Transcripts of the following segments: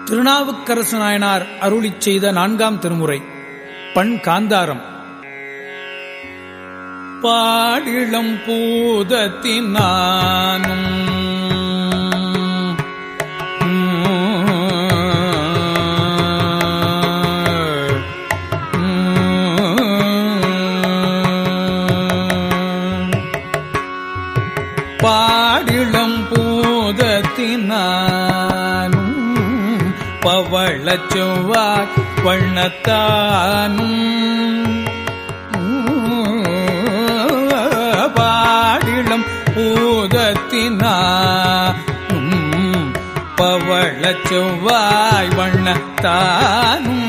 திருநாவுக்கரசு நாயனார் அருளிச் செய்த நான்காம் திருமுறை பண் காந்தாரம் பாடிளம் பூதத்தினானும் பாடிளம் பூதத்தினானும் பவளச் செவ்வாய் வண்ணத்தானும் பாடிளம் பூதத்தினானும் பவளச் செவ்வாய் வண்ணத்தானும்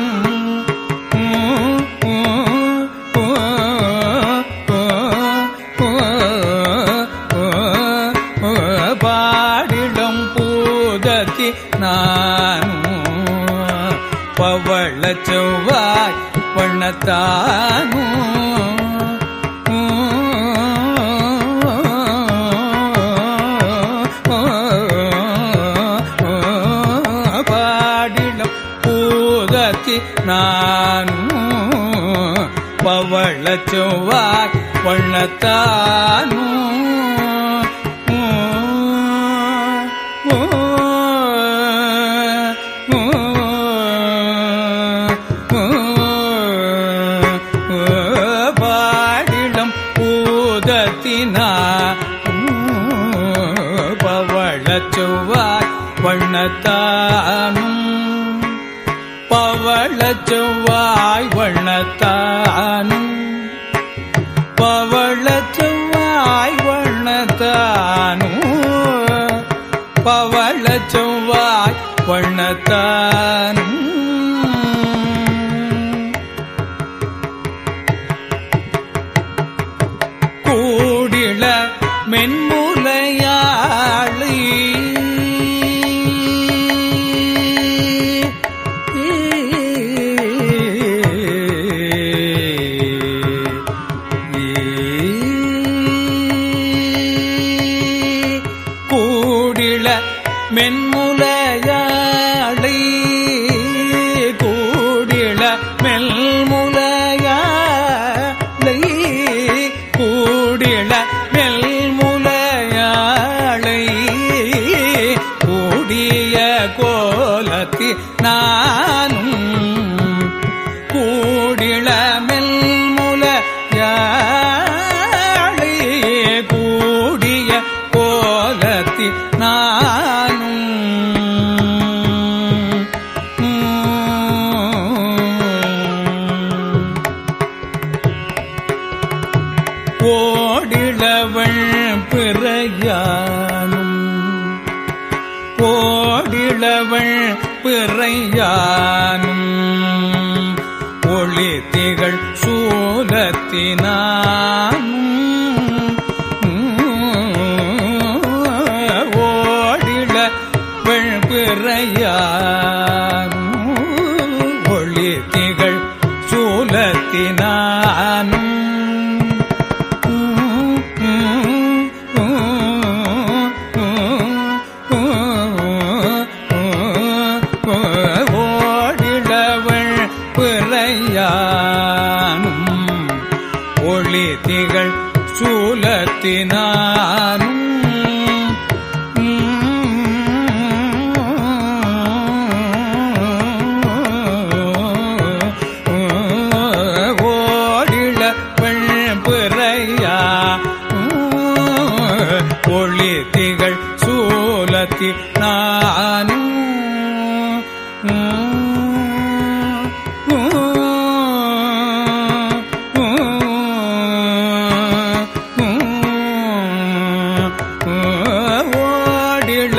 பாடிடம் பூதத்தி நானும் பவள செவ்வாய் வண்ணத்தானும் பாடிடம் பூதத்தி நானும் பவள செவ்வாய் வண்ணத்தானும் பாடிடம் பூதத்தினா பவள செவ்வாய் வண்ணத்தானும் பவள செவ்வாய் வண்ணத்தானும் பவள செவ்வாய் வண்ணத்தானும் பவள செவ்வாய் வண்ணத்தானும் கூடிள மென்முலையாளி கூடிள மென்முலையாளி கூடிள மெல்முலையாளை கூடிள மெல்முலையாளை கூடிய கோலத்தி நானும் கூடிள மெல்முலையாளை கூடிய கோலத்தி நானும் ஓடிளவள் பிறையானும் ஓடிளவள் பிறையானும் ஒளி திகழ் சூலத்தினானும் ஓடிள வெண்பிறையானும் ஒளி திகழ் சூலத்தினானும் ஓடிளவள் பிறையானும் ஒளி திகழ் சூலத்தினானும் ஓடிள பிறையா ஒளி திகழ் சூலத்தி நானும் ஓடிள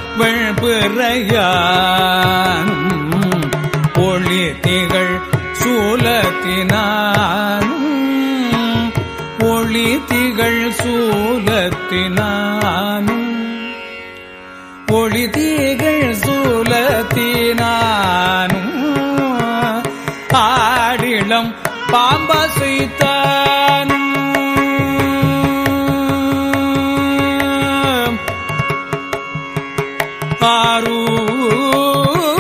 வெண்பிறையானும் ஒளி திகழ் சூலத்தினானும் ஒளி திகழ் சூலத்தினானும் ஒளி திகழ் சூலத்தினானும் ஆடிளம் பாம்பசைத்தானும் ஆரூ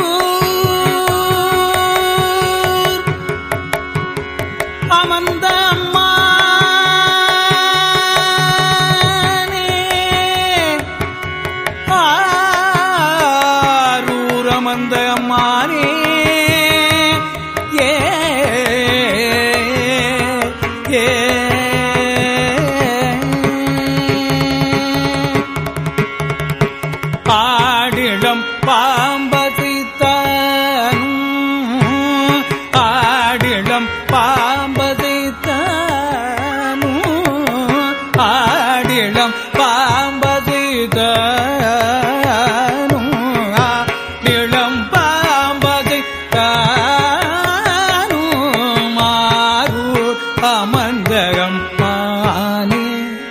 அமர்ந்த அம்மானே ஏ ஏ ஆடிடம் பாம்பதைத்தான் ஆடிடம் பாம்பதைத்தான் ஆடிடம் பாம்பதைத்தான் ஆடிடம் பாம்பதைத்தான் மாரூர் அமர்ந்தகம் மானே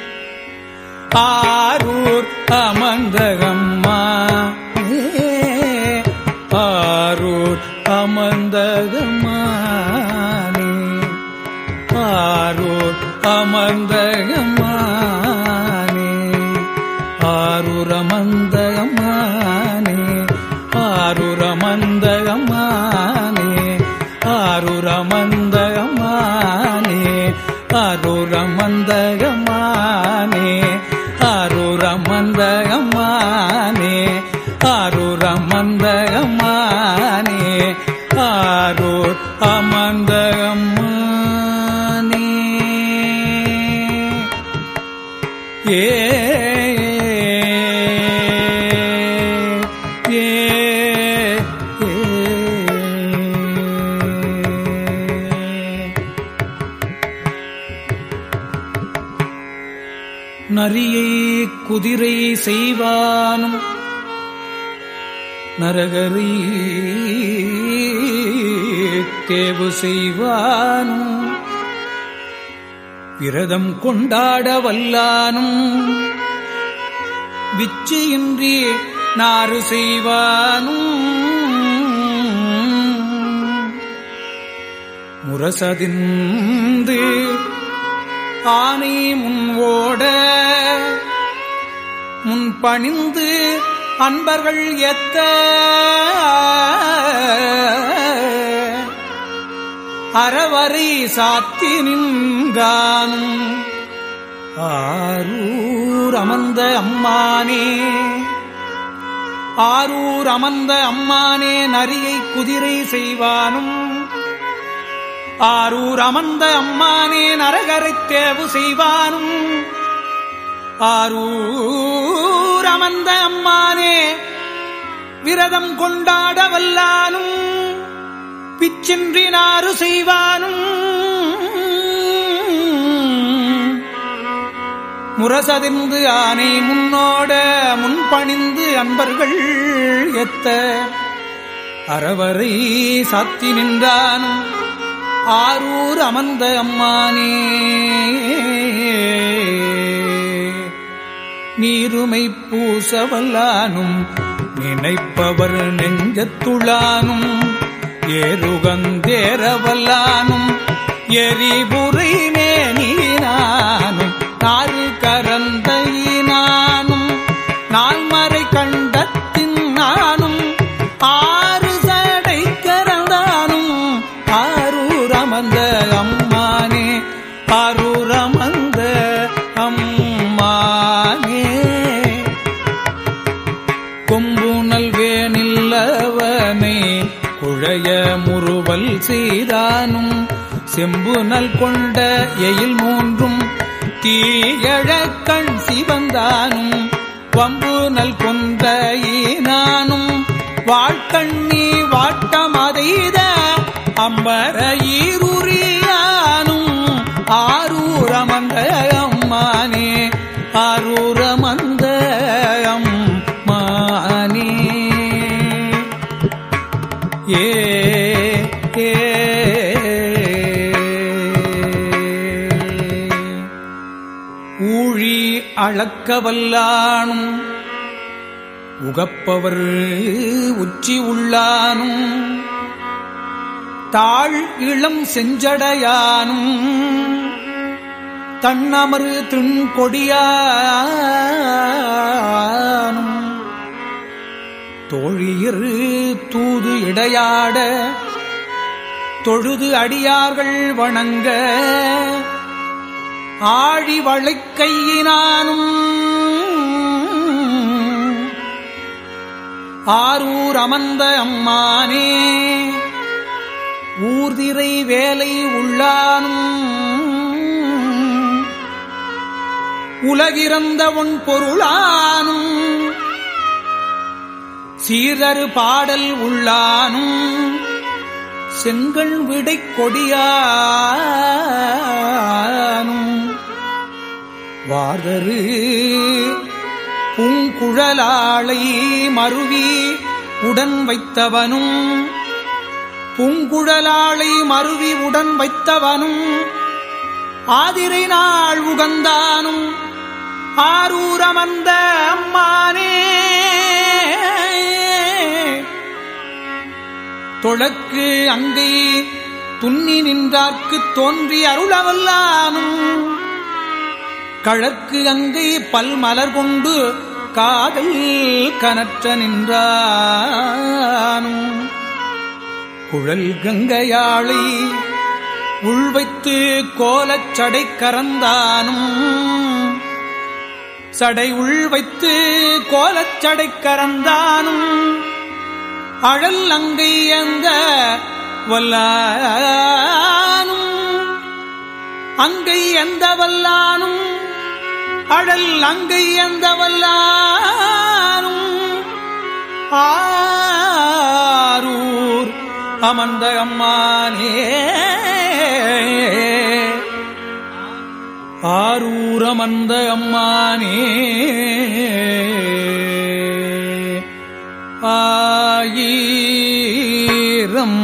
ஆரூர் அமர்ந்தகம்மா ஆரூர் அமர்ந்தகம்மானே ஆரூர் அமர்ந்தகம்மானே ஆரூர் அமர்ந்தகம்மானே ஆரூர் அமர்ந்தகம்மானே ஆரூர் அமர்ந்தகம்மானே ஆரூர் அமர்ந்தகம்மானே ஆரூர் அமர்ந்தகம்மானே ஆரூர் அமர்ந்தகம்மானே ஆரூர் அமர்ந்தகம்மானே ஏ ஏ ஏ நரியை குதிரை செய்வானும் நரகரி தேவு செய்வானும் விரதம் கொண்டாட வல்லானும் விச்சையின்றி நாறு செய்வானும் முரசதிந்து ஆனை முன் ஓட முன் பணிந்து அன்பர்கள் எத்த அறவரை சாத்தி நின்றானும் ஆரூர் அமர்ந்த அம்மானே ஆரூர் அமர்ந்த அம்மானே நரியை குதிரை செய்வானும் ஆரூர் அமர்ந்த அம்மானே நரகரைத் தேவு செய்வானும் ஆரூர் அமர்ந்த அம்மானே விரதம் கொண்டாட வல்லானும் பிச்சின்றி நாறு செய்வானும் முரசதிர்ந்து ஆனை முன்னோட முன்பணிந்து அன்பர்கள் எத்த அறவரை சாத்தி நின்றானும் ஆரூர் அமர்ந்த அம்மானே நீருமை பூசவல்லானும் நினைப்பவர் நெஞ்சத்துளானும் ஏறுகந்தேரவல்லானும் எரிபுரை மேனினானும் நாறு கரந்தையினானும் நால்மறை கண்டத்தின் நானும் ஆறு சடை கரந்தானும் ஆரூர் அமர்ந்த அம்மானே ஆரூர் அமர்ந்த அம்மானே கொம்புனல் வேனில்லவனை குழைய முறுவல் செய்தானும் செம்புனல் கொண்ட எயில் மூன்றும் தீயழ கண் சிவந்தானும் வம்புனல் கொண்ட ஈனானும் வாழ்க்கண்ணி வாட்டமதைத அம்பர ஈருரியானும் ஆரூரமந்த அம்மானே ஆரூரமந்த அம்மானே ஏ ஏ ஊழி அளக்க வல்லானும் உகப்பவர் உச்சி உள்ளானும் தாழ் இளம் செஞ்சடையானும் தன்னமரு திண்கொடியானும் தோழியர் தூது இடையாட தொழுது அடியார்கள் வணங்க ஆழி வளைக்கையினானும் ஆரூர் அமர்ந்த அம்மானே ஊர்திரை வேலை உள்ளானும் உலகிறந்த உன் பொருளானும் சீரரு பாடல் உள்ளானும் செங்கல் விடை கொடியானும் வாதரு பூங்குழலாளை மருவி உடன் வைத்தவனும் பூங்குழலாளை மருவி உடன் வைத்தவனும் ஆதிரை நாள் உகந்தானும் ஆரூரமர்ந்த அம்மானே தொழக்கு அங்கை துன்னி நின்றார்க்குத் தோன்றி அருளவல்லானும் கழற்கு அங்கை பல்மலர் கொண்டு காதல் கனற்ற நின்றானும் குழல் கங்கையாளை உள்வைத்து கோலச் சடை கரந்தானும் சடை உள்வைத்து கோலச் சடை கரந்தானும் அழல் அங்கை அந்த வல்லானும் அங்கை எந்த வல்லானும் அழல் அங்கை எந்த வல்லானும் ஆரூர் அமர்ந்த அம்மானே ஆரூர் அமர்ந்த அம்மானே ஆயீரம்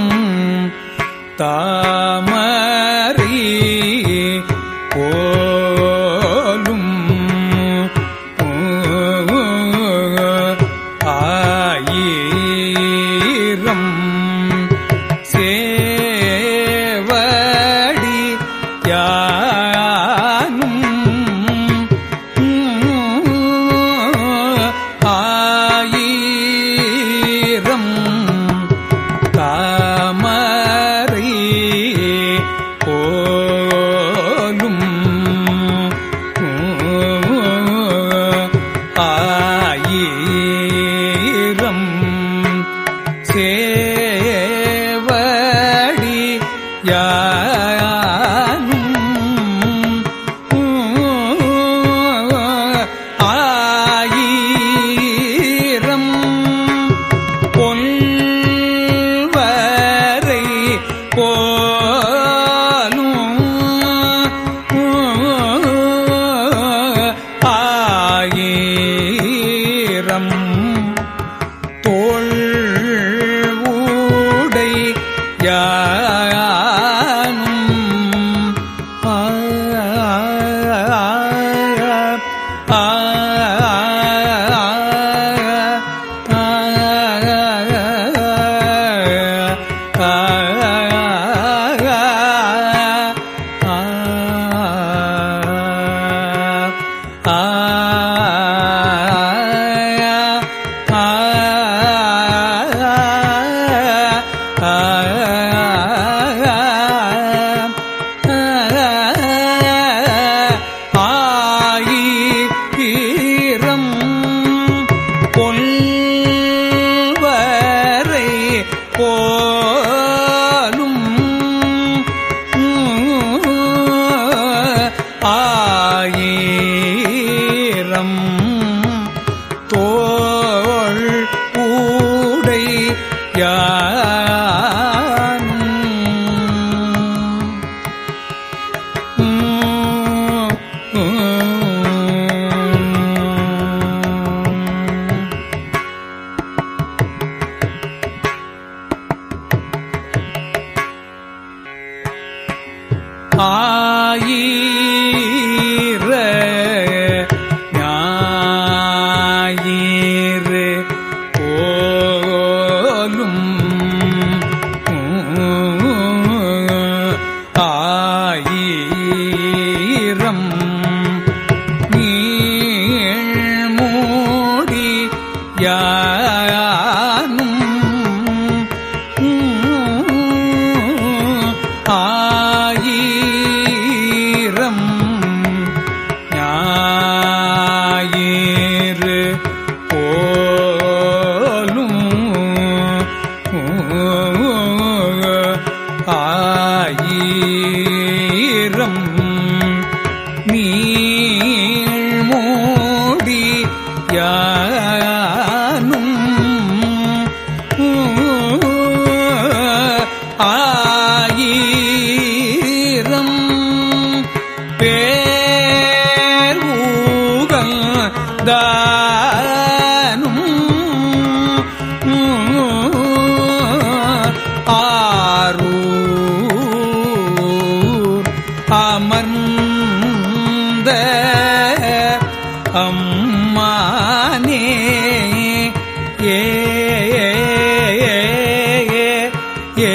தாமரை போலும் ஆயீரம் சேவடி யானும் ஆயீரம் தாமரை போலும் ஆயீரம் சேவடி ஆயீரம் பொல்வரை போலும் ஆயீரம் தோள் ஊடை யானும் ஆ ஆ ஆயிரம் பொல்வரை போலும் ஆயிரம் தோள் ஊடை யானும் ஆயீர ஞாயிறு போலும் ஆயீரம் நீழ்மூடி யானும் ஆயீரம் ஞாயிறு போலும் ஈரம் நீழ்மூடி யானும் ஆயிரம் பேர் ஊகல் தானும் ஆரூர் அமர்ந்த அம்மானே ஏ ஏ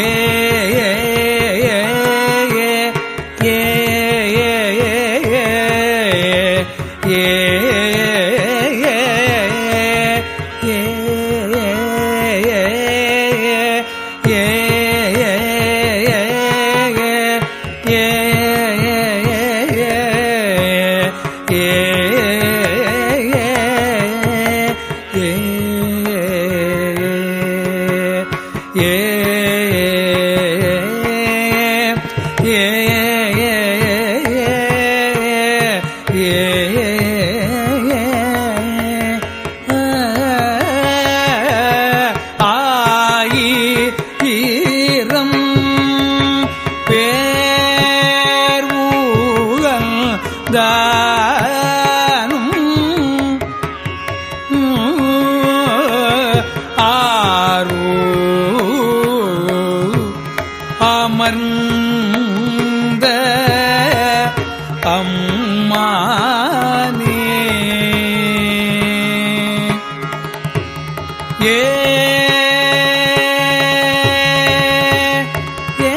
ஆயிரம் பேர் ஊழல் தானும் ஆரூ அமர்ந்த அம்மானே ஏ ஏ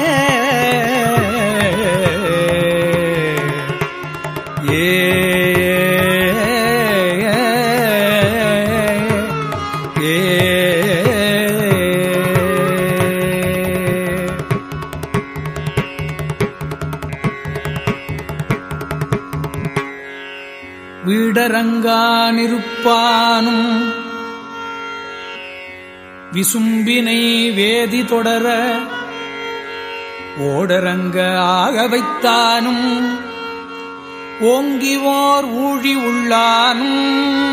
ஏ வீடரங்கானிருப்பானும் விசும்பினை வேதி தொடர ஓடரங்க ஆக வைத்தானும் ஓங்கிவோர் ஊழி உள்ளானும்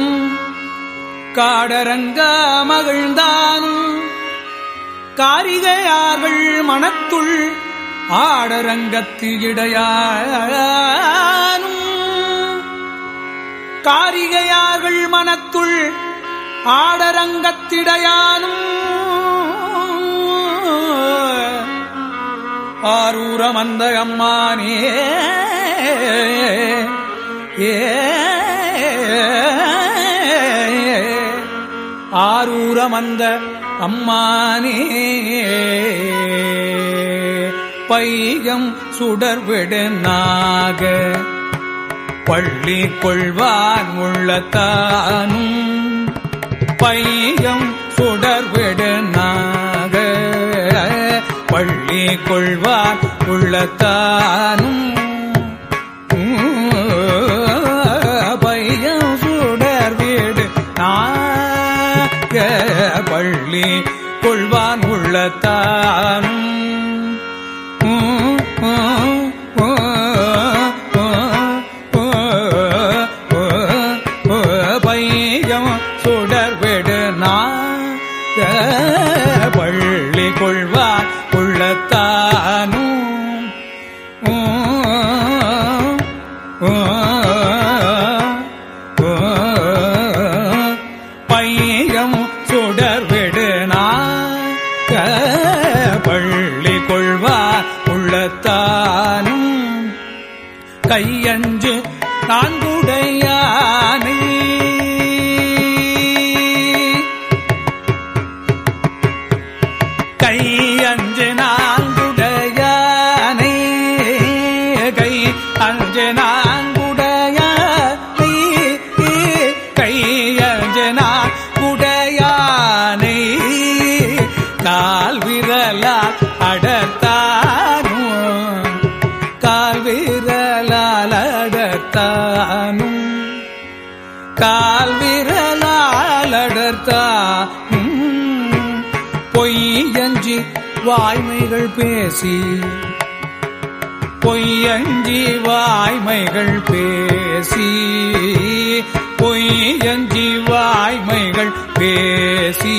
காடரங்க மகிழ்ந்தானும் காரிகையார்கள் மனத்துள் ஆடரங்கத்து இடையானும் காரிகையார்கள் மனத்துள் ஆடரங்கத்திடையானும் ஆரூரம் அந்த அம்மானே ஏ ஆரூரம் அந்த அம்மானே பையம் சுடர்விடு நாக பள்ளி கொள்வான் உள்ளத்தானும் பையம் சுடர்விடு நாக பள்ளி கொள்வான் உள்ளத்தானும் பையம் சுடர் வீடு நாக பள்ளி கொள்வான் உள்ளத்தானும் பையம் சுடர் விடு நாக பள்ளி கொள்வார் உள்ளத்தானும் பையம் சுடர் விடு நாக பள்ளி கொள்வார் உள்ளத்தானும் கையஞ்சு நான்குடையானை கையஞ்சு நான்குடையானை கை அஞ்சு நான்குடையானை கையஞ்சு நான்குடையானை கால் விரலால் அடர்த்தானும் கால் விரலால் அடர்த்தானும் கால் விரலால் அடர்த்தானும் பொய்யஞ்சி வாய்மைகள் பேசி பொய்யஞ்சி வாய்மைகள் பேசி பொய்யஞ்சி வாய்மைகள் பேசி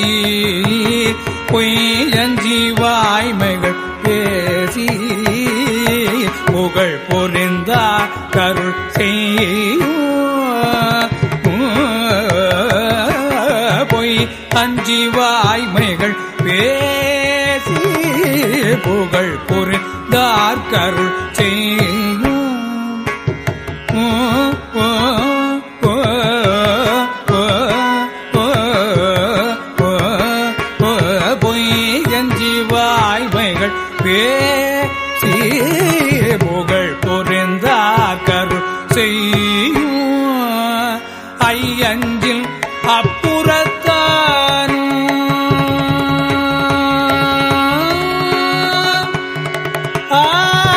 பொய்யஞ்சி வாய்மைகள் பேசி புகழ் பொறிந்தா கருள் செய்யும் பொய் அஞ்சி வாய்மைகள் பேசி புகழ் புரிந்தார் கருள் செய்யும் பொய்யஞ்சி வாய்மைகள் பேசி புகழ் புரிந்தார் கருள் செய்யும் ஐயஞ்சில் அப்புறத்தான் ஆ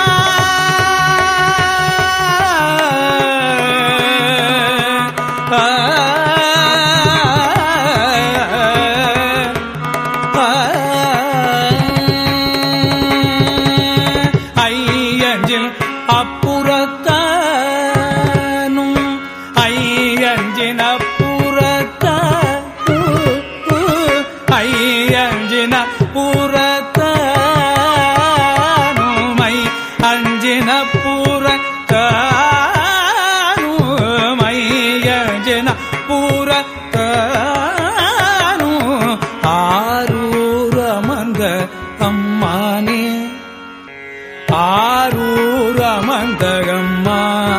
ஐயஞ்சில் அப்புறத்தானும் ஐயஞ்சின் அப்புறத்தானும் ஐயஞ்சின புறத்தானுமை அஞ்சின புறத்தானுமை அஞ்சின புறத்தானு ஆரூர் அமர்ந்த அம்மானே ஆரூர் அமர்ந்தகம்மா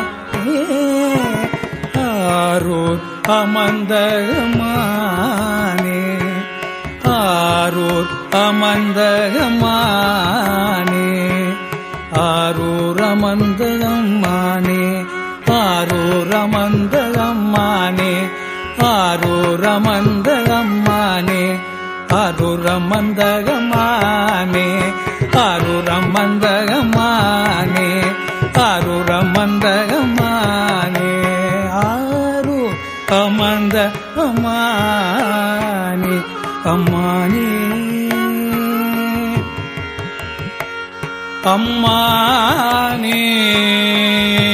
ஆரூர் அமர்ந்தகமானே ஆரூர் அமர்ந்தகமானே ஆரூர் அமர்ந்தகம்மானே ஆரூர் அமர்ந்தகம்மானே ஆரூர் அமர்ந்தகம்மானே அருரமந்தகமானே அருரமந்தகமானே அருரமந்தகமானே ஆரு அமர்ந்த அம்மானே அம்மானே அம்மானே